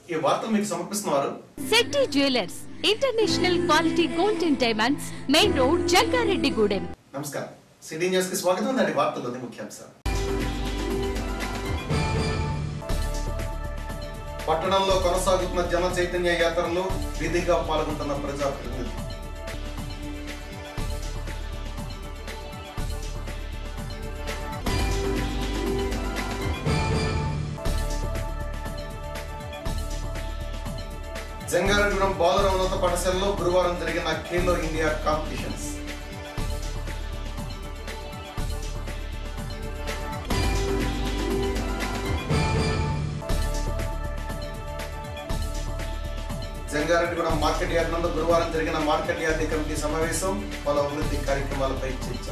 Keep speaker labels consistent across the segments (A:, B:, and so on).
A: ఈ వార్తలు మీకు సమర్పిస్తున్నారు
B: Shetty jewellers international quality gold and diamonds main road Jangareddygudem
A: నమస్కారం సిటీ న్యూస్ కి స్వాగతం దాని వార్తల్లోని ముఖ్యాంశాలు పట్టణంలో కొనసాగుతున్న జన చైతన్య యాత్రలో విధిగా పాల్గొంటున్న ప్రజాప్రతినిధులు జంగారెడ్డిగూడెం బాలుర ఉన్నత పాఠశాలలో గురువారం జరిగిన Khelo India competitions Jangareddygudem market yard నందు గురువారం జరిగిన మార్కెట్ యార్డ్ కమిటీ సమావేశం పలు అభివృద్ధి కార్యక్రమాలపై చర్చ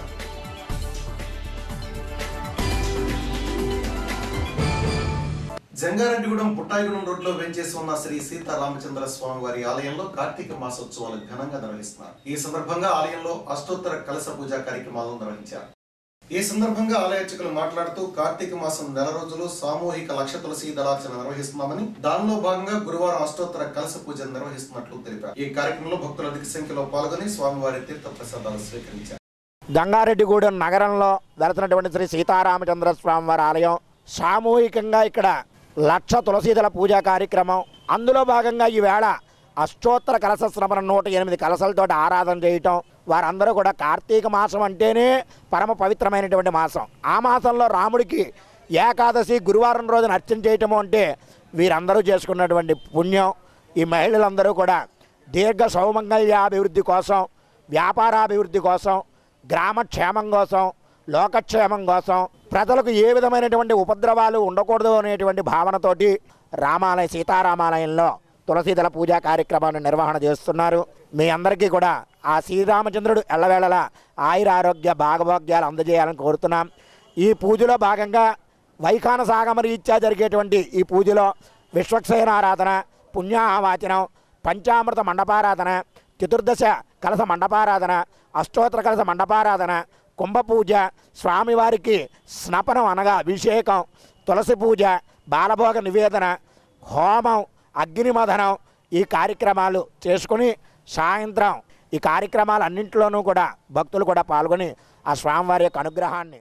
A: జంగారెడ్డిగూడెం పుట్టాయిగూడెం రోడ్లో వెంచేసి ఉన్న శ్రీ సీతారామచంద్ర స్వామి వారి ఆలయంలో కార్తీక మాసోత్సవాలు ఘనంగా నిర్వహిస్తున్నారు ఈ సందర్భంగా ఆలయంలో అష్టోత్తర కలశ పూజ కార్యక్రమాలను నిర్వహించారు ఈ సందర్భంగా ఆలయార్చకులు మాట్లాడుతూ కార్తీక మాసం నెల రోజులు సామూహిక లక్ష తులసి దళార్చన నిర్వహిస్తున్నామని దానిలో భాగంగా గురువారం అష్టోత్తర కలశ పూజ నిర్వహిస్తున్నట్లు తెలిపారు ఈ కార్యక్రమంలో భక్తులు అధిక సంఖ్యలో పాల్గొని స్వామివారి తీర్థ ప్రసాదాలు స్వీకరించారు
C: గంగారెడ్డిగూడెం నగరంలో వెళుతున్నటువంటి శ్రీ సీతారామచంద్ర స్వామి వారి ఆలయం సామూహికంగా ఇక్కడ లక్ష తులసీదల పూజా కార్యక్రమం అందులో భాగంగా ఈవేళ అష్టోత్తర కలశ శ్రమణ నూట ఎనిమిది కలశలతో ఆరాధన చేయటం వారందరూ కూడా కార్తీక మాసం అంటేనే పరమ పవిత్రమైనటువంటి మాసం ఆ మాసంలో రాముడికి ఏకాదశి గురువారం రోజున అర్చన చేయటము అంటే వీరందరూ చేసుకున్నటువంటి పుణ్యం ఈ మహిళలందరూ కూడా దీర్ఘ సౌమంగళ్యాభివృద్ధి కోసం వ్యాపారాభివృద్ధి కోసం గ్రామ క్షేమం కోసం లోకక్షేమం కోసం ప్రజలకు ఏ విధమైనటువంటి ఉపద్రవాలు ఉండకూడదు అనేటువంటి భావనతోటి రామాలయ సీతారామాలయంలో తులసీదళ పూజా కార్యక్రమాన్ని నిర్వహణ చేస్తున్నారు మీ అందరికీ కూడా ఆ శ్రీరామచంద్రుడు ఎల్లవేళలా ఆయుర ఆరోగ్య భాగభోగ్యాలు అందజేయాలని కోరుతున్నాం ఈ పూజలో భాగంగా వైఖాన సాగమ రీత్యా జరిగేటువంటి ఈ పూజలో విశ్వక్సేనారాధన పుణ్యాహవాచనం పంచామృత మండపారాధన చతుర్దశ కలస మండపారాధన అష్టోత్తర కలస మండపారాధన కుంభపూజ స్వామివారికి స్నపనం అనగా అభిషేకం తులసి పూజ బాలభోగ నివేదన హోమం అగ్నిమదనం ఈ కార్యక్రమాలు చేసుకుని సాయంత్రం ఈ కార్యక్రమాలన్నింటిలోనూ కూడా భక్తులు కూడా పాల్గొని ఆ స్వామివారి యొక్క అనుగ్రహాన్ని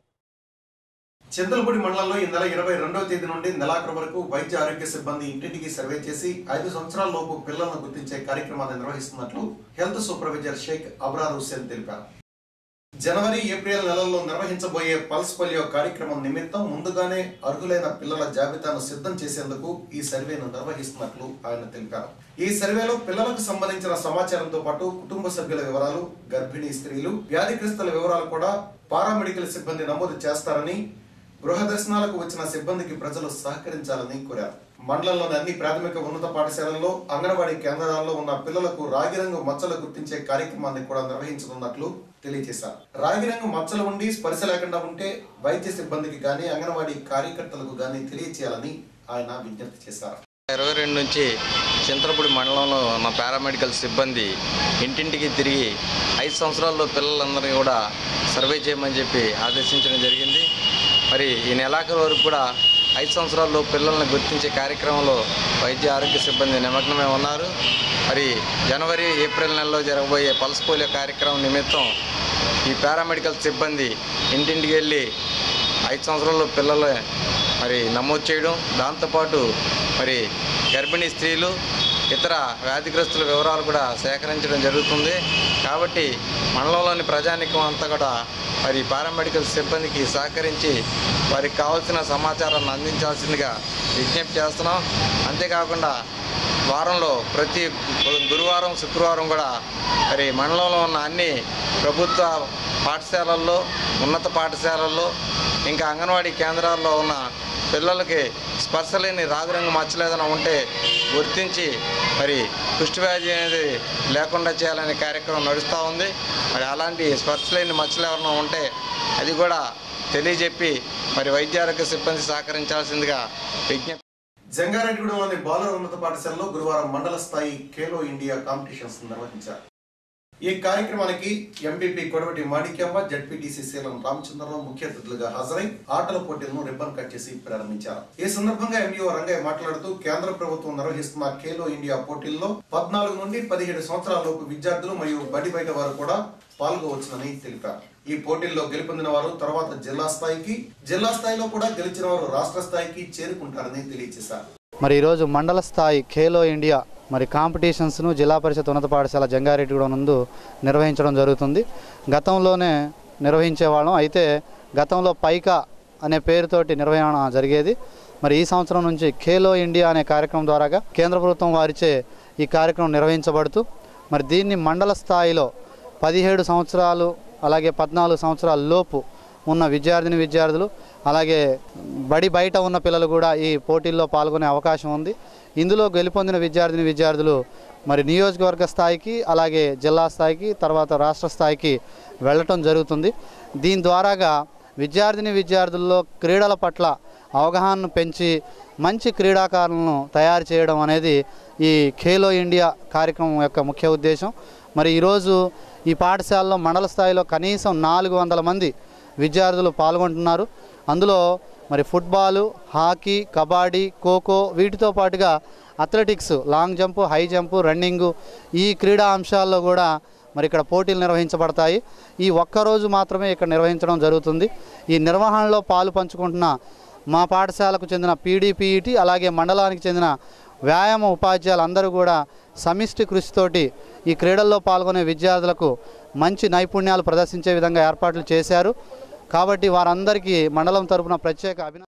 A: చింతలపూడి మండలంలో ఈ నెల ఇరవై రెండవ తేదీ నుండి నెలాఖరు వరకు వైద్య ఆరోగ్య సిబ్బంది ఇంటింటికి సర్వే చేసి ఐదు సంవత్సరాల లోపు పిల్లలను గుర్తించే కార్యక్రమాన్ని నిర్వహిస్తున్నట్లు హెల్త్ సూపర్వైజర్ షేక్ అబ్రార్ హుస్సేన్ తెలిపారు జనవరి ఏప్రిల్ నెలల్లో నిర్వహించబోయే పల్స్ పోలియో కార్యక్రమం నిమిత్తం ముందుగానే అర్హులైన పిల్లల జాబితాను సిద్ధం చేసేందుకు ఈ సర్వేను నిర్వహిస్తున్నట్లు ఆయన తెలిపారు ఈ సర్వేలో పిల్లలకు సంబంధించిన సమాచారంతో పాటు కుటుంబ సభ్యుల వివరాలు గర్భిణీ స్త్రీలు వ్యాధిగ్రస్తుల వివరాలు కూడా పారామెడికల్ సిబ్బంది నమోదు చేస్తారని గృహ దర్శనాలకు వచ్చిన సిబ్బందికి ప్రజలు సహకరించాలని కోరారు మండలంలోని అన్ని ప్రాథమిక ఉన్నత పాఠశాలల్లో అంగన్వాడీ కేంద్రాల్లో ఉన్న పిల్లలకు రాగిరంగు మచ్చలు గుర్తించే కార్యక్రమాన్ని కూడా నిర్వహించనున్నట్లు తెలియజేశారు రాగిరంగు మచ్చలు ఉండి స్పర్శ లేకుండా ఉంటే వైద్య సిబ్బందికి గాని అంగన్వాడీ కార్యకర్తలకు గాని తెలియచేయాలని ఆయన విజ్ఞప్తి చేశారు
D: ఇరవై రెండు నుంచి చింతలపూడి మండలంలో ఉన్న పారామెడికల్ సిబ్బంది ఇంటింటికి తిరిగి ఐదు సంవత్సరాల్లో పిల్లలందరినీ కూడా సర్వే చేయమని చెప్పి ఆదేశించడం జరిగింది మరి ఈ నెలాఖరు వరకు కూడా ఐదు సంవత్సరాల్లో పిల్లల్ని గుర్తించే కార్యక్రమంలో వైద్య ఆరోగ్య సిబ్బంది నిమగ్నమై ఉన్నారు మరి జనవరి ఏప్రిల్ నెలలో జరగబోయే పల్స్ పోలియో కార్యక్రమం నిమిత్తం ఈ పారామెడికల్ సిబ్బంది ఇంటింటికి వెళ్ళి ఐదు సంవత్సరాల్లో పిల్లలు మరి నమోదు చేయడం దాంతోపాటు మరి గర్భిణీ స్త్రీలు ఇతర వ్యాధిగ్రస్తుల వివరాలు కూడా సేకరించడం జరుగుతుంది కాబట్టి మండలంలోని ప్రజానికం అంతా కూడా మరి పారామెడికల్ సిబ్బందికి సహకరించి వారికి కావాల్సిన సమాచారాన్ని అందించాల్సిందిగా విజ్ఞప్తి చేస్తున్నాం అంతేకాకుండా వారంలో ప్రతి గురువారం శుక్రవారం కూడా మరి మండలంలో ఉన్న అన్ని ప్రభుత్వ పాఠశాలల్లో ఉన్నత పాఠశాలల్లో ఇంకా అంగన్వాడీ కేంద్రాల్లో ఉన్న పిల్లలకి స్పర్శ లేని రాగురంగు మచ్చలు ఏదైనా ఉంటే గుర్తించి మరి కుష్టి వ్యాధి అనేది లేకుండా చేయాలనే కార్యక్రమం నడుస్తూ ఉంది మరి అలాంటి స్పర్శ లేని మచ్చలు ఎవరైనా ఉంటే అది కూడా తెలియజెప్పి మరి వైద్య ఆరోగ్య సిబ్బంది సహకరించాల్సిందిగా విజ్ఞప్తి
A: జంగారెడ్డిగూడెంలోని బాలుర ఉన్నత పాఠశాలలో గురువారం మండల స్థాయి ఖేలో ఇండియా కాంపిటీషన్స్ నిర్వహించారు ఈ కార్యక్రమానికి ఎంపీపీ కొడవటి మాణిక్యమ్మ జడ్పీటీసీ శీలం రామచంద్రరావు ముఖ్య అతిథులుగా హాజరై ఆటల పోటీలను రిబ్బన్ కట్ చేసి ప్రారంభించారు ఈ సందర్భంగా ఎంఈఓ రంగయ్య మాట్లాడుతూ కేంద్ర ప్రభుత్వం నిర్వహిస్తున్న ఖేలో ఇండియా పోటీల్లో పద్నాలుగు నుండి పదిహేడు సంవత్సరాల లోపు విద్యార్థులు మరియు బడి బయట వారు కూడా పాల్గొవచ్చునని తెలిపారు ఈ పోటీల్లో గెలుపొందిన వారు తర్వాత జిల్లా స్థాయికి జిల్లా స్థాయిలో కూడా గెలిచిన వారు రాష్ట్ర స్థాయికి చేరుకుంటారని తెలియజేశారు
E: మరి ఈరోజు మండల స్థాయి ఖేలో ఇండియా మరి కాంపిటీషన్స్ను జిల్లా పరిషత్ ఉన్నత పాఠశాల జంగారెడ్డిగూడెం నందు నిర్వహించడం జరుగుతుంది గతంలోనే నిర్వహించేవాళ్ళం అయితే గతంలో పైకా అనే పేరుతోటి నిర్వహణ జరిగేది మరి ఈ సంవత్సరం నుంచి ఖేలో ఇండియా అనే కార్యక్రమం ద్వారాగా కేంద్ర ప్రభుత్వం వారిచే ఈ కార్యక్రమం నిర్వహించబడుతూ మరి దీన్ని మండల స్థాయిలో పదిహేడు సంవత్సరాలు అలాగే పద్నాలుగు సంవత్సరాల లోపు ఉన్న విద్యార్థిని విద్యార్థులు అలాగే బడి బయట ఉన్న పిల్లలు కూడా ఈ పోటీల్లో పాల్గొనే అవకాశం ఉంది ఇందులో గెలుపొందిన విద్యార్థిని విద్యార్థులు మరి నియోజకవర్గ స్థాయికి అలాగే జిల్లా స్థాయికి తర్వాత రాష్ట్ర స్థాయికి వెళ్ళటం జరుగుతుంది దీని ద్వారాగా విద్యార్థిని విద్యార్థుల్లో క్రీడల పట్ల అవగాహనను పెంచి మంచి క్రీడాకారులను తయారు చేయడం అనేది ఈ ఖేలో ఇండియా కార్యక్రమం యొక్క ముఖ్య ఉద్దేశం మరి ఈరోజు ఈ పాఠశాలలో మండల స్థాయిలో కనీసం నాలుగు వందల మంది విద్యార్థులు పాల్గొంటున్నారు అందులో మరి ఫుట్బాలు హాకీ కబడ్డీ ఖోఖో వీటితో పాటుగా athletics long jump high jump running ఈ క్రీడా అంశాల్లో కూడా మరి ఇక్కడ పోటీలు నిర్వహించబడతాయి ఈ ఒక్కరోజు మాత్రమే ఇక్కడ నిర్వహించడం జరుగుతుంది ఈ నిర్వహణలో పాలు పంచుకుంటున్న మా పాఠశాలకు చెందిన పీడీపీఈటీ అలాగే మండలానికి చెందిన వ్యాయామ ఉపాధ్యాయులందరూ కూడా సమిష్టి కృషితోటి ఈ క్రీడల్లో పాల్గొనే విద్యార్థులకు మంచి నైపుణ్యాలు ప్రదర్శించే విధంగా ఏర్పాట్లు చేశారు కాబట్టి వారందరికీ మండలం తరపున ప్రత్యేక అభినందన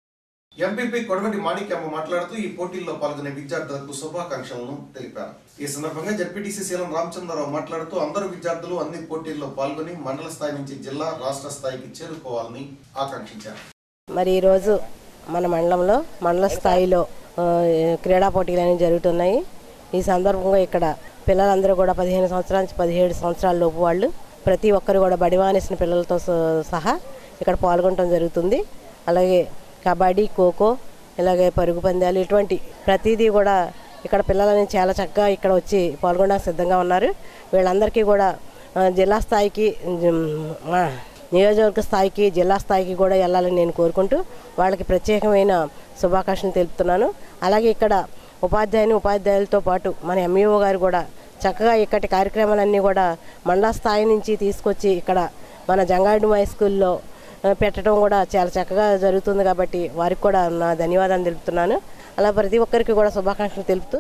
A: ఎంపీపీ కొడవటి మాణిక్యమ్మ మాట్లాడుతూ ఈ పోటీల్లో పాల్గొనే విద్యార్థులకు శుభాకాంక్షలను తెలిపారు ఈ సందర్భంగా జడ్పీటీసీ శీలం రామచంద్రరావు మాట్లాడుతూ అందరూ విద్యార్థులు అన్ని పోటీల్లో పాల్గొని మండల స్థాయి నుంచి జిల్లా రాష్ట్ర స్థాయికి చేరుకోవాలని ఆకాంక్షించారు
F: మరి ఈరోజు మన మండలంలో మండల స్థాయిలో ఆ, క్రీడా పోటీలు అనేవి జరుగుతున్నాయి ఈ సందర్భంగా ఇక్కడ పిల్లలందరూ కూడా పదిహేను సంవత్సరాల నుంచి పదిహేడు సంవత్సరాల లోపు వాళ్ళు ప్రతి ఒక్కరు కూడా బడిమానేసిన పిల్లలతో స- సహా ఇక్కడ పాల్గొనడం జరుగుతుంది అలాగే కబడ్డీ ఖోఖో ఇలాగే పరుగు పందాలు ఇటువంటి ప్రతిదీ కూడా ఇక్కడ పిల్లలని చాలా చక్కగా ఇక్కడ వచ్చి పాల్గొనడానికి సిద్ధంగా ఉన్నారు వీళ్ళందరికీ కూడా ఆ, జిల్లా స్థాయికి ఉమ్, ఆ, నియోజకవర్గ స్థాయికి జిల్లా స్థాయికి కూడా వెళ్ళాలని నేను కోరుకుంటూ వాళ్ళకి ప్రత్యేకమైన శుభాకాంక్షలు తెలుపుతున్నాను అలాగే ఇక్కడ ఉపాధ్యాయుని ఉపాధ్యాయులతో పాటు మన ఎంఈఓ గారు కూడా చక్కగా ఇక్కడి కార్యక్రమాలన్నీ కూడా మండల స్థాయి నుంచి తీసుకొచ్చి ఇక్కడ మన జంగారెడ్డి హై స్కూల్లో ఆ, పెట్టడం కూడా చాలా చక్కగా జరుగుతుంది కాబట్టి వారికి కూడా నా ధన్యవాదాలు తెలుపుతున్నాను అలా ప్రతి ఒక్కరికి కూడా శుభాకాంక్షలు తెలుపుతూ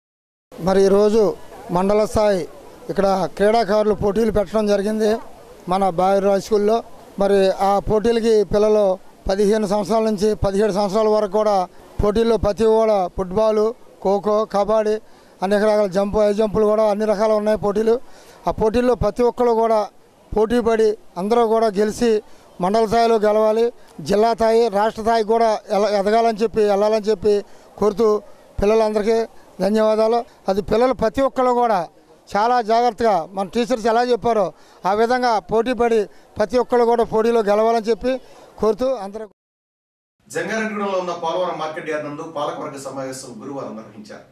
G: మరి ఈరోజు మండల స్థాయి ఇక్కడ క్రీడాకారులు పోటీలు పెట్టడం జరిగింది మన బాయర్ హై స్కూల్లో మరి ఆ పోటీలకి పిల్లలు పదిహేను సంవత్సరాల నుంచి పదిహేడు సంవత్సరాల వరకు కూడా పోటీల్లో ప్రతి కూడా ఫుట్బాల్ ఖోఖో కబడ్డీ అనేక రకాల జంపు హై జంపులు కూడా అన్ని రకాలు ఉన్నాయి పోటీలు ఆ పోటీల్లో ప్రతి ఒక్కరు కూడా పోటీ పడి అందరూ కూడా గెలిచి మండల స్థాయిలో గెలవాలి జిల్లా స్థాయి రాష్ట్ర స్థాయి కూడా ఎల- ఎదగాలని చెప్పి వెళ్ళాలని చెప్పి కోరుతూ పిల్లలందరికీ ధన్యవాదాలు అది పిల్లలు ప్రతి ఒక్కరు కూడా చాలా జాగ్రత్తగా మన టీచర్స్ ఎలా చెప్పారో ఆ విధంగా పోటీ పడి ప్రతి ఒక్కరు కూడా పోటీలో గెలవాలని చెప్పి కోరుతూ అందరూ
A: జంగారెడ్డిగూడెంలో ఉన్న పోలవరం మార్కెట్ యార్డ్ నందు పాలకవర్గ సమావేశం గురువారం నిర్వహించారు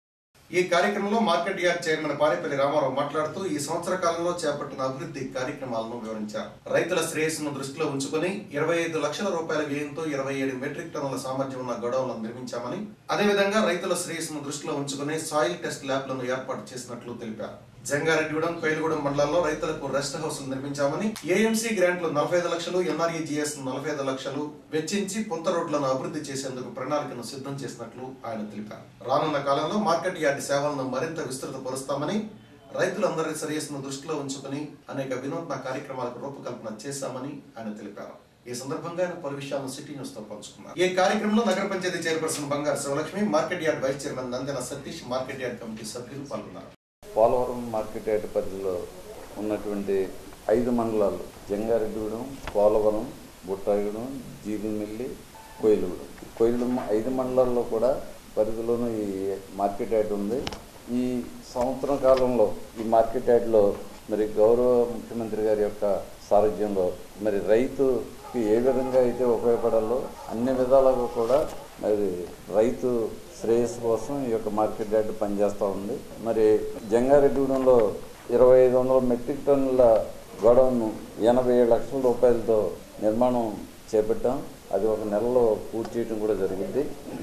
A: ఈ కార్యక్రమంలో market yard chairman Parepalli Ramarao మాట్లాడుతూ ఈ సంవత్సర కాలంలో చేపట్టిన అభివృద్ధి కార్యక్రమాలను వివరించారు రైతుల శ్రేయస్సును దృష్టిలో ఉంచుకుని ఇరవై ఐదు లక్షల రూపాయల వ్యయంతో ఇరవై ఏడు మెట్రిక్ టన్నుల సామర్థ్యం ఉన్న గొడవలను నిర్మించామని అదేవిధంగా రైతుల శ్రేయస్సును దృష్టిలో ఉంచుకుని సాయిల్ టెస్ట్ ల్యాబ్లను ఏర్పాటు చేసినట్లు తెలిపారు జంగారెడ్డిగూడెం కోయిలగూడెం మండలాల్లో రైతులకు రెస్ట్ హౌస్లు నిర్మించామని ఏఎంసీ గ్రాంట్లు నలభై ఐదు లక్షలు ఎన్ఆర్ఈజిఎస్ నలభై ఐదు లక్షలు వెచ్చించి పుంత రోడ్లను అభివృద్ధి చేసేందుకు ప్రణాళికను సిద్ధం చేసినట్లు ఆయన తెలిపారు రానున్న కాలంలో మార్కెట్ యార్డ్ సేవలను మరింత విస్తృతపరుస్తామని రైతులందరి శ్రేయస్సును దృష్టిలో ఉంచుకుని అనేక వినూత్న కార్యక్రమాలకు రూపకల్పన చేశామని ఆయన తెలిపారు ఈ సందర్భంగా ఆయన పలు విషయాలను సిటీ న్యూస్ తో పంచుకున్నారు ఈ కార్యక్రమంలో నగర panchayat chairperson Bangaru Sivalakshmi market yard vice chairman Nandana Satish market yard committee సభ్యులు పాల్గొన్నారు
H: పోలవరం మార్కెట్ యార్డ్ పరిధిలో ఉన్నటువంటి ఐదు మండలాలు జంగారెడ్డిగూడెం పోలవరం బుట్టాయిగూడెం జీడిమిల్లి కోయిలగూడెం కోయిలగూడెం ఐదు మండలాల్లో కూడా పరిధిలోనూ ఈ మార్కెట్ యార్డ్ ఉంది ఈ సంవత్సరం కాలంలో ఈ మార్కెట్ యార్డ్లో మరి గౌరవ ముఖ్యమంత్రి గారి యొక్క సారథ్యంలో మరి రైతుకి ఏ విధంగా అయితే ఉపయోగపడాలో అన్ని విధాలుగా కూడా మరి రైతు శ్రేయస్సు కోసం ఈ యొక్క మార్కెట్ యార్డ్ పనిచేస్తూ ఉంది మరి జంగారెడ్డిగూడెంలో ఇరవై ఐదు వందల మెట్రిక్ టన్నుల గోడౌన్ ఎనభై ఏడు లక్షల రూపాయలతో నిర్మాణం చేపట్టాం అది ఒక నెలలో పూర్తి చేయడం కూడా జరిగింది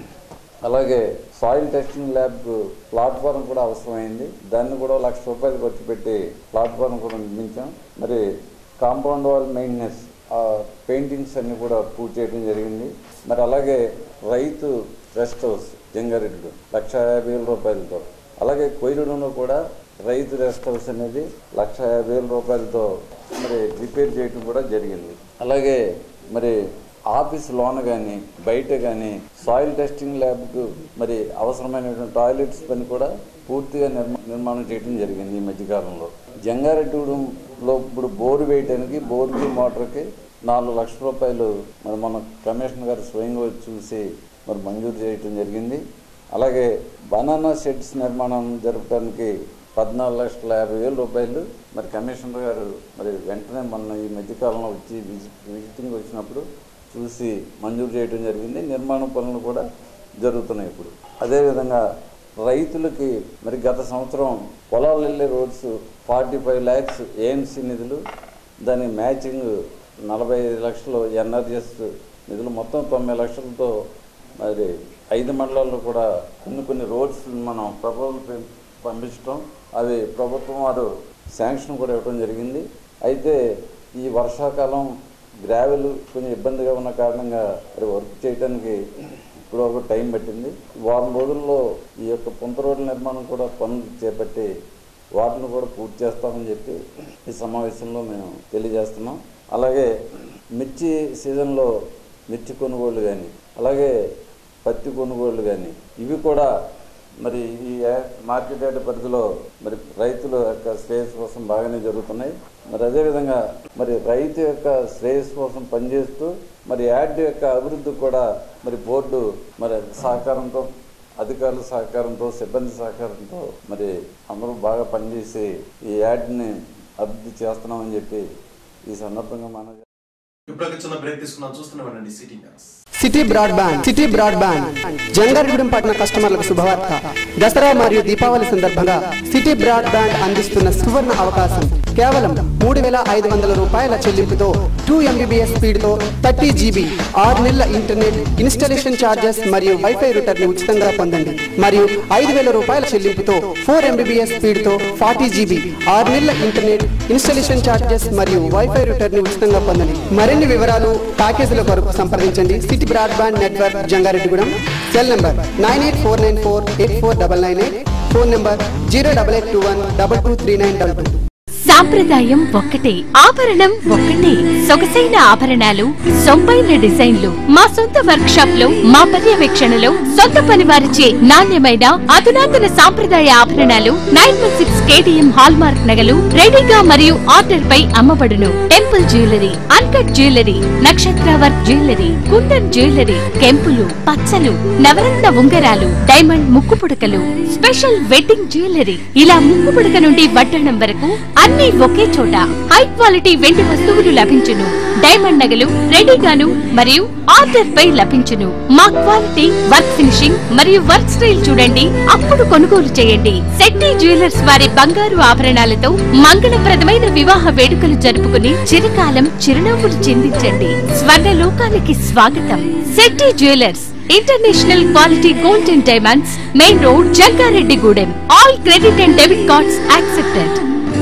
H: అలాగే సాయిల్ టెస్టింగ్ ల్యాబ్ ప్లాట్ఫారం కూడా అవసరమైంది దాన్ని కూడా లక్ష రూపాయలు ఖర్చు పెట్టి ప్లాట్ఫారం కూడా నిర్మించాం మరి కాంపౌండ్ వాల్ మెయింటెనెన్స్ ఆ పెయింటింగ్స్ అన్ని కూడా పూర్తి చేయడం జరిగింది మరి అలాగే రైతు రెస్ట్ హౌస్ జంగారెడ్డిలో లక్ష యాభై వేల రూపాయలతో అలాగే కొయ్యడంలో కూడా రైతు రెస్ట్ హౌస్ అనేది లక్ష యాభై వేల రూపాయలతో మరి రిపేర్ చేయడం కూడా జరిగింది అలాగే మరి ఆఫీస్ లోన కానీ బయట కానీ సాయిల్ టెస్టింగ్ ల్యాబ్కు మరి అవసరమైనటువంటి టాయిలెట్స్ పని కూడా పూర్తిగా నిర్మా నిర్మాణం చేయడం జరిగింది ఈ మధ్యకాలంలో జంగారెడ్డిగూడెంలో ఇప్పుడు బోరు వేయడానికి బోర్కి మోటార్కి నాలుగు లక్షల రూపాయలు మరి మన కమిషనర్ గారు స్వయంగా వచ్చి చూసి మరి మంజూరు చేయడం జరిగింది అలాగే బనానా షెడ్స్ నిర్మాణం జరపడానికి పద్నాలుగు లక్షల యాభై వేల రూపాయలు మరి కమిషనర్ గారు మరి వెంటనే మొన్న ఈ మధ్యకాలంలో వచ్చి విజిట్ విజిటింగ్ వచ్చినప్పుడు చూసి మంజూరు చేయడం జరిగింది నిర్మాణ పనులు కూడా జరుగుతున్నాయి ఇప్పుడు అదేవిధంగా రైతులకి మరి గత సంవత్సరం పొలాలు వెళ్ళే roads forty five lakhs ANC నిధులు దాని మ్యాచింగ్ నలభై ఐదు లక్షలు ఎన్ఆర్జిఎస్ నిధులు మొత్తం తొంభై లక్షలతో మరి ఐదు మండలాల్లో కూడా కొన్ని కొన్ని రోడ్స్ మనం ప్రపోజల్ పంపించడం అవి ప్రభుత్వం వారు శాంక్షన్ కూడా ఇవ్వడం జరిగింది అయితే ఈ వర్షాకాలం గ్రావెల్ కొంచెం ఇబ్బందిగా ఉన్న కారణంగా మరి వర్క్ చేయడానికి ఇప్పుడు ఒక టైం పట్టింది వారం రోజుల్లో ఈ యొక్క పుంత రోడ్ల నిర్మాణం కూడా పనులు చేపట్టి వాటిని కూడా పూర్తి చేస్తామని చెప్పి ఈ సమావేశంలో మేము తెలియజేస్తున్నాం అలాగే మిర్చి సీజన్లో మిర్చి కొనుగోళ్లు కానీ అలాగే పత్తి కొనుగోళ్లు కానీ ఇవి కూడా మరి ఈ యా- మార్కెట్ యార్డ్ పరిధిలో మరి రైతుల యొక్క శ్రేయస్ కోసం బాగానే జరుగుతున్నాయి మరి అదేవిధంగా మరి రైతు యొక్క శ్రేయస్ కోసం పనిచేస్తూ మరి యార్డ్ యొక్క అభివృద్ధి కూడా మరి బోర్డు మరి సహకారంతో అధికారుల సహకారంతో సిబ్బంది సహకారంతో మరి అందరూ బాగా పనిచేసి ఈ యాడ్ని అభివృద్ధి చేస్తున్నామని చెప్పి ఈ సందర్భంగా మనం
A: ఇప్పుడు ఒక చిన్న బ్రేక్ తీసుకున్నాం చూస్తున్నామండి city news
I: city broadband city broadband Jangareddygudem పట్టణ కస్టమర్లకు శుభవార్త దసరా మరియు దీపావళి సందర్భంగా సిటీ బ్రాడ్బ్యాండ్ అందిస్తున్న సువర్ణ అవకాశం కేవలం మూడు వేల ఐదు వందల రూపాయల చెల్లింపుతో టూ ఎంబీబీఎస్ స్పీడ్తో థర్టీ జీబీ ఆరు నెలల ఇంటర్నెట్ ఇన్స్టాలేషన్ ఛార్జెస్ మరియు వైఫై ని ఉచితంగా పొందండి మరియు ఐదు వేల రూపాయల చెల్లింపుతో ఫోర్ ఎంబీబీఎస్ స్పీడ్తో ఫార్టీ జీబీ ఆరు నెలల ఇంటర్నెట్ ఇన్స్టాలేషన్ ఛార్జెస్ మరియు వైఫై ని ఉచితంగా పొందండి మరిన్ని వివరాలు ప్యాకేజీల కొరకు సంప్రదించండి city broadband network Jangareddygudem cell number nine eight four nine four eight four double nine eight phone number zero double eight two one double two three nine double two
B: సాంప్రదాయం ఒక్కటే ఆభరణం ఒక్కటే సొగసైన ఆభరణాలు సొంపైన డిజైన్లు మా సొంత వర్క్ షాప్ లో మా పర్యవేక్షణలో సొంత పని వారిచే నాణ్యమైన అధునాతన సాంప్రదాయ ఆభరణాలు nine one six KTM hallmark నగలు రెడీగా మరియు ఆర్డర్ పై అమ్మబడును టెంపుల్ జ్యువెలరీ అన్కట్ జ్యువెలరీ నక్షత్ర వర్క్ జ్యువెలరీ కుందన్ జ్యువెలరీ కెంపులు పచ్చలు నవరత్న ఉంగరాలు డైమండ్ ముక్కు పుడకలు స్పెషల్ వెడ్డింగ్ జ్యువెలరీ ఇలా ముక్కు పుడక నుండి వడ్డనం వరకు అన్ని ఒకే చోట హై క్వాలిటీ వెండి వస్తువులు లభించును డైమండ్ నగలు రెడీగాను మరియు ఆర్డర్ పై లభించును మా క్వాలిటీ వర్క్ ఫినిషింగ్ మరియు వర్క్ స్టైల్ చూడండి అప్పుడు కొనుగోలు చేయండి శెట్టి జ్యువెలర్స్ వారి బంగారు ఆభరణాలతో మంగళప్రదమైన వివాహ వేడుకలు జరుపుకుని చిరకాలం చిరునవ్వులు చిందించండి స్వర్ణ లోకానికి స్వాగతం Shetty jewellers international quality gold and diamonds main road Jangareddygudem all credit and debit cards accepted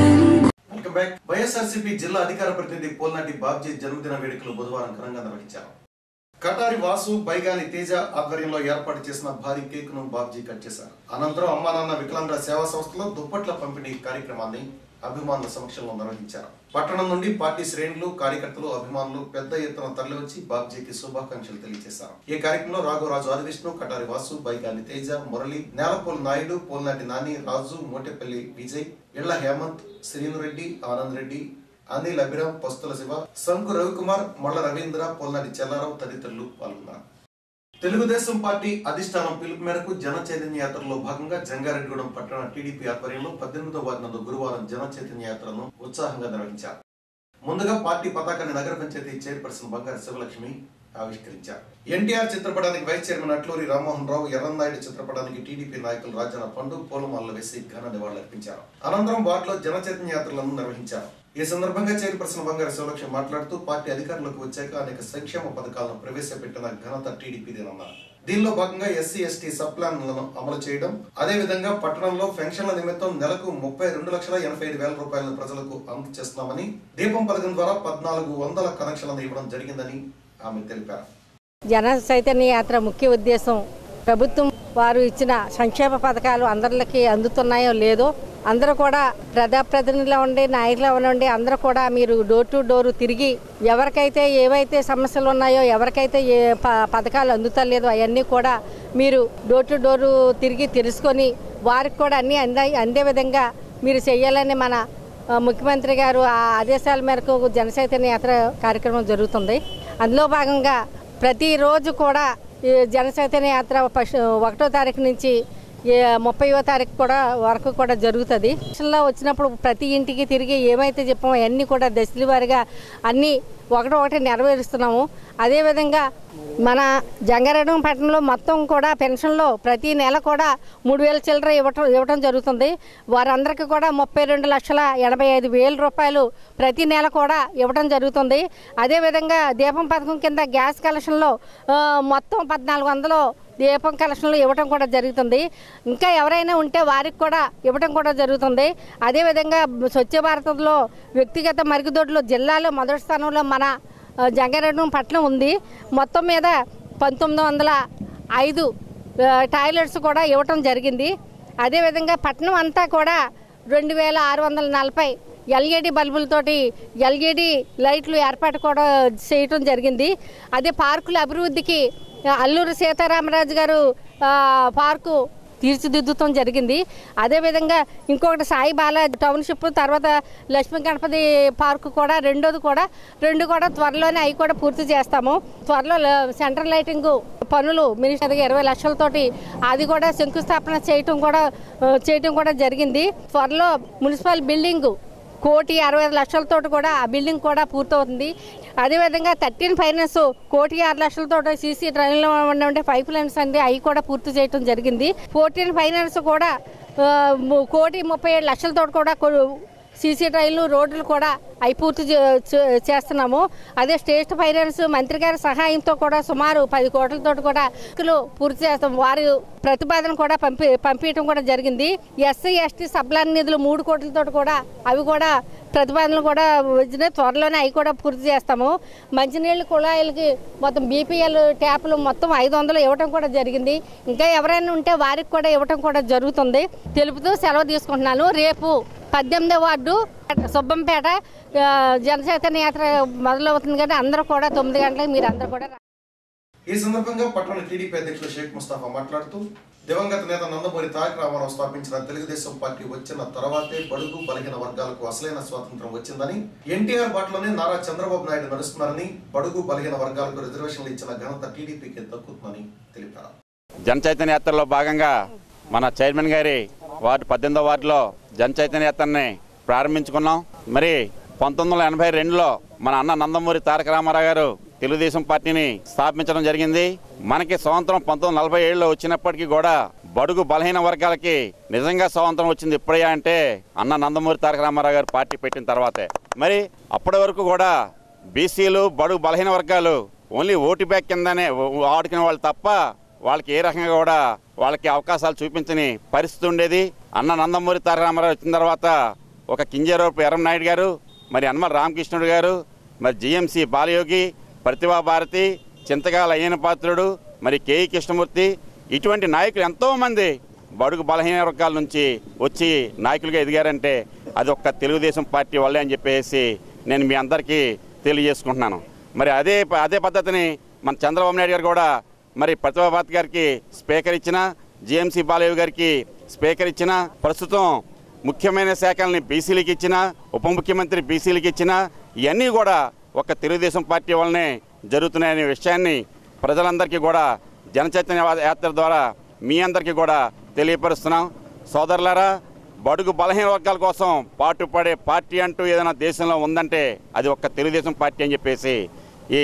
A: welcome back YSRCP జిల్లా అధికార ప్రతినిధి పోల్నాటి బాబ్జీ జన్మదిన వేడుకలు బుధవారం ఘనంగా నిర్వహించారు కటారి వాసు బైగాని తేజ ఆధ్వర్యంలో ఏర్పాటు చేసిన భారీ కేక్ ను బాబ్జీ కట్ చేశారు అనంతరం అమ్మా నాన్న వికలాంగుల సేవా సంస్థలో దుప్పట్ల పంపిణీ కార్యక్రమాన్ని అభిమానుల సమక్షంలో నిర్వహించారు పట్టణం నుండి పార్టీ శ్రేణులు కార్యకర్తలు అభిమానులు పెద్ద ఎత్తున తరలివచ్చి బాబ్జీకి శుభాకాంక్షలు తెలియజేశారు ఈ కార్యక్రమంలో రాఘవరాజు ఆదివిష్ణు కటారి వాసు బైగాని తేజ మురళి నేలపోల్ నాయుడు పోల్నాటి నాని రాజు మోటెపల్లి విజయ్ ఇళ్ల హేమంత్ శ్రీనురెడ్డి ఆనంద్ రెడ్డి అనిల్ అభిరామ్ పస్తుల శివ శంకు రవికుమార్ మల్ల రవీంద్ర పొల్నాటి చెల్లారావు తదితరులు పాల్గొన్నారు తెలుగుదేశం పార్టీ అధిష్టానం పిలుపు మేరకు జన చైతన్య యాత్రలో భాగంగా జంగారెడ్డిగూడెం పట్టణ టీడీపీ ఆధ్వర్యంలో పద్దెనిమిదో వార్డు నందు గురువారం జన చైతన్య యాత్రను ఉత్సాహంగా నిర్వహించారు ముందుగా పార్టీ పతాకాన్ని నగర పంచాయతీ చైర్పర్సన్ బంగారు శివలక్ష్మి ఆవిష్కరించారు ఎన్టీఆర్ చిత్రపటానికి వైస్ చైర్మన్ అట్లూరి రామ్మోహన్ రావు ఎర్రన్నాయుడు చిత్రపటానికి టీడీపీ నాయకులు రాజన పండు పూలమాలలు వేసి ఘన నివాళులర్పించారు అనంతరం వార్డులో జన చైతన్య యాత్రలను నిర్వహించారు ఈ సందర్భంగా చైర్పర్సన్ బంగారు శివలక్ష్మి మాట్లాడుతూ పార్టీ అధికారంలోకి వచ్చాక అనేక సంక్షేమ పథకాలను ప్రవేశపెట్టిన ఘనత టీడీపీదేనన్నారు దీనిలో భాగంగా ఎస్సీ ఎస్టీ సబ్ ప్లాన్లను అమలు చేయడం అదే విధంగా పట్టణంలో పెన్షన్ల నిమిత్తం నెలకు ముప్పై రెండు లక్షల ఎనభై ఐదు వేల రూపాయలను ప్రజలకు అందజేస్తున్నామని దీపం పథకం ద్వారా పద్నాలుగు వందల కనెక్షన్లను ఇవ్వడం జరిగిందని ఆమె తెలిపారు
J: జన చైతన్య యాత్ర ముఖ్య ఉద్దేశం ప్రభుత్వం వారు ఇచ్చిన సంక్షేమ పథకాలు అందరికి అందుతున్నాయో లేదో అందరూ కూడా ప్రజాప్రతినిధులు ఉండి నాయకులు ఉండి అందరూ కూడా మీరు డోర్ టు డోర్ తిరిగి ఎవరికైతే ఏవైతే సమస్యలు ఉన్నాయో ఎవరికైతే ఏ ప- పథకాలు అందుతలేదో అవన్నీ కూడా మీరు డోర్ టు డోర్ తిరిగి తెలుసుకొని వారికి కూడా అన్నీ అందే అందే విధంగా మీరు చేయాలని మన ఆ, ముఖ్యమంత్రి గారు ఆ ఆదేశాల మేరకు జనచైతన్య యాత్ర కార్యక్రమం జరుగుతుంది అందులో భాగంగా ప్రతిరోజు కూడా ఈ జనచైతన్య యాత్ర ఫస్ట్ ఒకటో తారీఖు నుంచి ఏ ముప్పైవ తారీఖు కూడా వరకు కూడా జరుగుతుంది ఎలక్షన్లో వచ్చినప్పుడు ప్రతి ఇంటికి తిరిగి ఏమైతే చెప్పామో అవన్నీ కూడా దశల వారిగా అన్నీ ఒకటి ఒకటి నెరవేరుస్తున్నాము అదేవిధంగా మన జంగారెడ్డి పట్టణంలో మొత్తం కూడా పెన్షన్లో ప్రతి నెల కూడా మూడు వేల చిల్లర ఇవ్వటం ఇవ్వటం జరుగుతుంది వారందరికీ కూడా ముప్పై రెండు లక్షల ఎనభై ఐదు వేల రూపాయలు ప్రతి నెల కూడా ఇవ్వడం జరుగుతుంది అదేవిధంగా దీపం పథకం కింద గ్యాస్ కలెక్షన్లో ఆ, మొత్తం పద్నాలుగు వందలు దీపం కలెక్షన్లు ఇవ్వటం కూడా జరుగుతుంది ఇంకా ఎవరైనా ఉంటే వారికి కూడా ఇవ్వటం కూడా జరుగుతుంది అదేవిధంగా స్వచ్ఛ భారత్లో వ్యక్తిగత మరుగుదొడ్లు జిల్లాలో మొదటి స్థానంలో మన ఆ, జంగారెడ్డి పట్టణం ఉంది మొత్తం మీద పంతొమ్మిది వందల ఐదు ఆ, టాయిలెట్స్ కూడా ఇవ్వటం జరిగింది అదేవిధంగా పట్టణం అంతా కూడా రెండు వేల ఆరు వందల నలభై ఎల్ఈడి బల్బులతోటి ఎల్ఈడి లైట్లు ఏర్పాటు కూడా చేయటం జరిగింది అదే పార్కుల అభివృద్ధికి ఆ, అల్లూరు సీతారామరాజు గారు ఆ, పార్కు తీర్చిదిద్దుతాం జరిగింది అదేవిధంగా ఇంకొకటి సాయి బాల టౌన్షిప్ తర్వాత లక్ష్మీ గణపతి పార్కు కూడా రెండోది కూడా రెండు కూడా త్వరలోనే అవి కూడా పూర్తి చేస్తాము త్వరలో ల- సెంట్రల్ లైటింగ్ పనులు మినిస్టర్ ఇరవై లక్షలతోటి అది కూడా శంకుస్థాపన చేయటం కూడా ఆ, చేయటం కూడా జరిగింది త్వరలో మున్సిపల్ బిల్డింగ్ కోటి అరవై ఐదు లక్షలతో కూడా ఆ బిల్డింగ్ కూడా పూర్తవుతుంది అదేవిధంగా థర్టీన్ ఫైనాన్స్ కోటి ఆరు లక్షలతో సీసీ డ్రైన్లో ఉండే పైప్ లైన్స్ అండి అవి కూడా పూర్తి చేయడం జరిగింది ఫోర్టీన్ ఫైనాన్స్ కూడా ఆ, ము- కోటి ముప్పై ఏడు లక్షలతో కూడా కొ- సీసీ డ్రైన్లు రోడ్లు కూడా అవి పూర్తి చే- చే- చేస్తున్నాము అదే స్టేట్ ఫైనాన్స్ మంత్రి గారి సహాయంతో కూడా సుమారు పది కోట్లతో కూడా వర్కులు పూర్తి చేస్తాం వారి ప్రతిపాదన కూడా పంపి పంపించడం కూడా జరిగింది ఎస్సీ ఎస్టీ సబ్లాన్ నిధులు మూడు కోట్లతో కూడా అవి కూడా ప్రతిపాదనలు కూడా వచ్చినాయి త్వరలోనే అవి కూడా పూర్తి చేస్తాము మంచినీళ్ళ కుళాయిలకి మొత్తం బీపీఎల్ ట్యాపులు మొత్తం ఐదు వందలు ఇవ్వటం కూడా జరిగింది ఇంకా ఎవరైనా ఉంటే వారికి కూడా ఇవ్వటం కూడా జరుగుతుంది తెలుపుతూ సెలవు తీసుకుంటున్నాను రేపు పద్దెనిమిదో వార్డు సుబ్బంపేట ఆ, జనచైతన్య యాత్ర మొదలవుతుంది కానీ అందరూ కూడా తొమ్మిది గంటలకు మీరు అందరూ కూడా రా-
A: ఈ సందర్భంగా పట్టణ టీడీపీ అధ్యక్షులు షేక్ ముస్తాఫా మాట్లాడుతూ దివంగత నేత నందమూరి తారక రామారావు స్థాపించిన తెలుగుదేశం పార్టీ వచ్చిన తర్వాతే బడుగు బలహీన వర్గాలకు అసలైన స్వాతంత్రం వచ్చిందని ఎన్టీఆర్ బాటలోనే నారా చంద్రబాబు నాయుడు నడుస్తున్నారని బడుగు బలహీన వర్గాలకు రిజర్వేషన్లు ఇచ్చిన ఘనత టీడీపీకి దక్కుతుందని తెలిపారు
K: జన చైతన్య యాత్రలో భాగంగా మన చైర్మన్ గారి వార్డు పద్దెనిమిదో వార్డులో జన చైతన్య యాత్రని ప్రారంభించుకున్నాం మరి పంతొమ్మిది వందల ఎనభై రెండులో మన అన్న నందమూరి తారక రామారావు గారు తెలుగుదేశం పార్టీని స్థాపించడం జరిగింది మనకి స్వాతంత్రం పంతొమ్మిది నలభై ఏడులో వచ్చినప్పటికీ కూడా బడుగు బలహీన వర్గాలకి నిజంగా స్వాతంత్రం వచ్చింది ఎప్పుడయ్యా అంటే అన్న నందమూరి తారక రామారావు గారు పార్టీ పెట్టిన తర్వాతే మరి అప్పటి వరకు కూడా బీసీలు బడుగు బలహీన వర్గాలు ఓన్లీ ఓటు బ్యాక్ కిందనే ఓ- ఆడుకునే వాళ్ళు తప్ప వాళ్ళకి ఏ రకంగా కూడా వాళ్ళకి అవకాశాలు చూపించని పరిస్థితి ఉండేది అన్న నందమూరి తారక రామారావు వచ్చిన తర్వాత ఒక కింజరూపు ఎర్రంనాయుడు గారు మరి అన్మల రామకృష్ణుడు గారు మరి జిఎంసి బాలయోగి ప్రతిభా భారతి చింతగాల అయ్యన పాత్రుడు మరి కేఈ కృష్ణమూర్తి ఇటువంటి నాయకులు ఎంతోమంది బడుగు బలహీన వర్గాల నుంచి వచ్చి నాయకులుగా ఎదిగారంటే అది ఒక్క తెలుగుదేశం పార్టీ వల్లే అని చెప్పేసి నేను మీ అందరికీ తెలియజేసుకుంటున్నాను మరి అదే అదే పద్ధతిని మన చంద్రబాబు నాయుడు గారు కూడా మరి ప్రతిభా భారతి గారికి స్పీకర్ ఇచ్చిన జిఎంసి బాలయ్య గారికి స్పీకర్ ఇచ్చిన ప్రస్తుతం ముఖ్యమైన శాఖల్ని బీసీలకు ఇచ్చిన ఉప ముఖ్యమంత్రి బీసీలకు ఇచ్చిన ఇవన్నీ కూడా ఒక తెలుగుదేశం పార్టీ వల్లనే జరుగుతున్నాయనే విషయాన్ని ప్రజలందరికీ కూడా జనచైతన్య యాత్ర ద్వారా మీ అందరికీ కూడా తెలియపరుస్తున్నాం సోదరులారా బడుగు బలహీన వర్గాల కోసం పాటుపడే పార్టీ అంటూ ఏదైనా దేశంలో ఉందంటే అది ఒక్క తెలుగుదేశం పార్టీ అని చెప్పేసి ఈ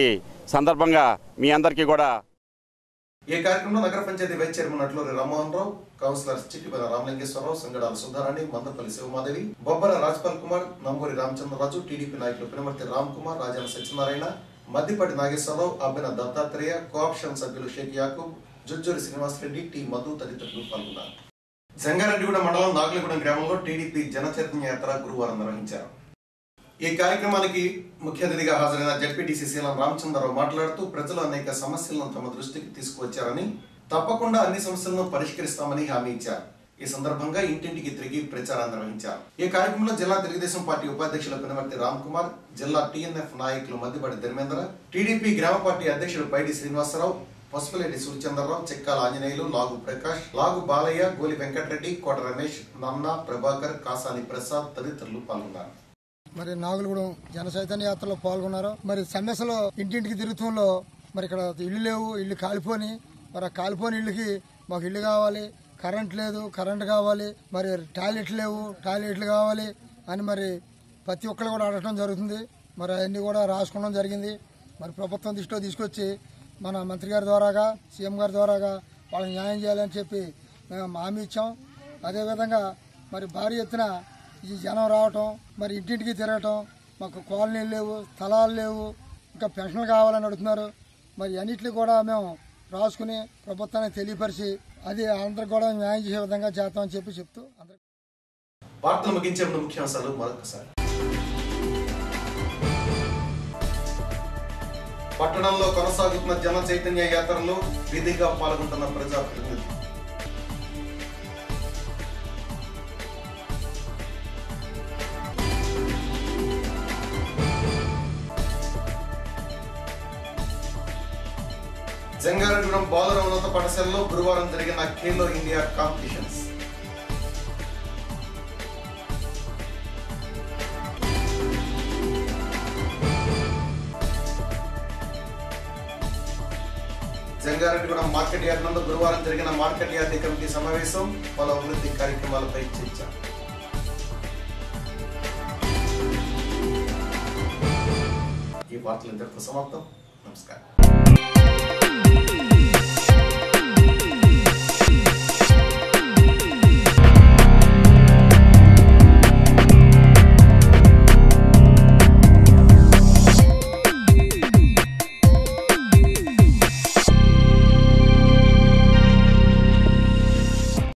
K: సందర్భంగా మీ అందరికీ కూడా
A: ఈ కార్యక్రమంలో నగర panchayat vice chairman Atluri Rammohan Rao councillors Chittipada Ramalingeswararao Sangadala Sudharani Mandapalli Sivamadevi Bobbara Rajpal Kumar Namburi Ramachandraraju TDP నాయకులు పినమర్తి రామ్ కుమార్ రాజాల సత్యనారాయణ మద్దిపాటి నాగేశ్వరరావు అబ్బిన దత్తాత్రేయ కోఆప్షన్ సభ్యులు షేక్ యాకూబ్ జుజ్జూరి శ్రీనివాసరెడ్డి టి మధు తదితరులు పాల్గొన్నారు జంగారెడ్డిగూడ మండలం నాగులగూడెం గ్రామంలో టీడీపీ జనచైతన్య యాత్ర గురువారం నిర్వహించారు ఈ కార్యక్రమానికి ముఖ్య అతిథిగా హాజరైన జడ్పీటీసీ శీలం రామచంద్రరావు మాట్లాడుతూ ప్రజలు అనేక సమస్యలను తమ దృష్టికి తీసుకువచ్చారని తప్పకుండా అన్ని సమస్యలను పరిష్కరిస్తామని హామీ ఇచ్చారు ఈ సందర్భంగా ఇంటింటికి తిరిగి ప్రచారం నిర్వహించారు ఈ కార్యక్రమంలో జిల్లా తెలుగుదేశం పార్టీ ఉపాధ్యక్షులు పినమర్తి రామ్ కుమార్ జిల్లా టీఎన్ఎఫ్ నాయకులు మద్దిపాటి ధర్మేంద్ర టీడీపీ గ్రామ పార్టీ అధ్యక్షుడు పైడి శ్రీనివాసరావు పసుపులేటి సూర్యచంద్రరావు చెక్కాల ఆంజనేయులు లాగు ప్రకాష్ లాగు బాలయ్య గోలి వెంకటరెడ్డి కోట రమేష్ నన్నా ప్రభాకర్ కాసాని ప్రసాద్ తదితరులు పాల్గొన్నారు
G: మరి నాగులగూడెం జన చైతన్య యాత్రలో పాల్గొన్నారు మరి సమస్యలు ఇంటింటికి తిరుగుతుంలో మరి ఇక్కడ ఇల్లు లేవు ఇల్లు కాలిపోని మరి ఆ కాలిపోని ఇళ్ళకి మాకు ఇల్లు కావాలి కరెంట్ లేదు కరెంట్ కావాలి మరి టాయిలెట్ లేవు టాయిలెట్లు కావాలి అని మరి ప్రతి ఒక్కరు కూడా అడగడం జరుగుతుంది మరి అవన్నీ కూడా రాసుకోవడం జరిగింది మరి ప్రభుత్వం దృష్టిలో తీసుకొచ్చి మన మంత్రి గారి ద్వారాగా సీఎం గారి ద్వారాగా వాళ్ళకి న్యాయం చేయాలని చెప్పి మేము హామీ ఇచ్చాం అదేవిధంగా మరి భారీ ఎత్తున ఈ జనం రావటం మరి ఇంటింటికి తిరగటం మాకు కాలనీలు లేవు స్థలాలు లేవు ఇంకా పెన్షన్లు కావాలని అడుగుతున్నారు మరి అన్నిటిని కూడా మేము రాసుకుని ప్రభుత్వానికి తెలియపరిచి అది అందరికి కూడా న్యాయం చేసే విధంగా చేస్తామని చెప్పి చెప్తూ అందరికీ
A: వార్తలు ముగించే ముందు ముఖ్యాంశాలు మరొకసారి పట్టణంలో కొనసాగుతున్న జన చైతన్య యాత్రలో విధిగా పాల్గొంటున్న ప్రజాప్రతినిధులు జంగారెడ్డిగూడెం బాలుర ఉన్నత పాఠశాలలో గురువారం జరిగిన Khelo India competitions Jangareddygudem market yard నందు గురువారం జరిగిన మార్కెట్ యార్డ్ కమిటీ సమావేశం పలు అభివృద్ధి కార్యక్రమాలపై చర్చ ఈ వార్తలు ఇంతటితో సమాప్తం నమస్కారం